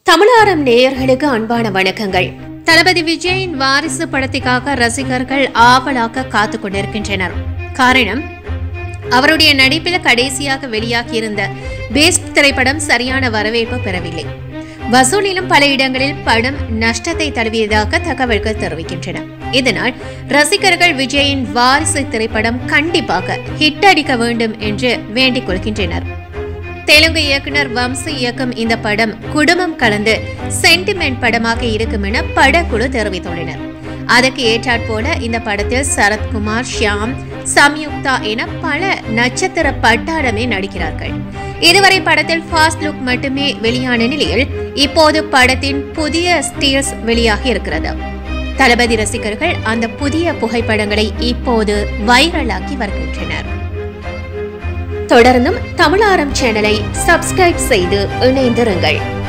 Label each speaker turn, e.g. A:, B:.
A: தமிழாரம் நேயர்களுக்கு அன்பான வணக்கங்கள் தளபதி விஜயின் வாரிசு படத்திற்காக ரசிகர்கள் ஆவலாக காத்துக் கொண்டிருக்கின்றனர் காரணம் அவருடைய நடிப்பில் கடைசியாக வெளியாகியிருந்த பேஸ்ட் திரைப்படம் சரியான வரவேற்பு பெறவில்லை வசூலிலும் பல இடங்களில் படம் நஷ்டத்தை தழுவியதாக தகவல்கள் தெரிவிக்கின்றன இதனால் ரசிகர்கள் விஜயின் வாரிசு திரைப்படம் கண்டிப்பாக ஹிட் அடிக்க வேண்டும் என்று வேண்டிக் கொள்கின்றனர் தெலுங்கு இயக்குனர் வம்சி இயக்கும் இந்த படம் குடும்பம் கலந்து சென்டிமெண்ட் படமாக இருக்கும் என படக்குழு தெரிவித்துள்ளனர் அதற்கு ஏற்றாற்போல இந்த படத்தில் சரத்குமார் ஷியாம் சம்யுக்தா என பல நட்சத்திர பட்டாளமே நடிக்கிறார்கள் இதுவரை படத்தில் ஃபாஸ்ட் லுக் மட்டுமே வெளியான நிலையில் இப்போது படத்தின் புதிய ஸ்டீல்ஸ் வெளியாகி இருக்கிறது தளபதி ரசிகர்கள் அந்த புதிய புகைப்படங்களை இப்போது வைரலாக்கி வருகின்றனர் தொடர்ந்தும் தமிழாரம் சேனலை சப்ஸ்கிரைப் செய்து இணைந்திருங்கள்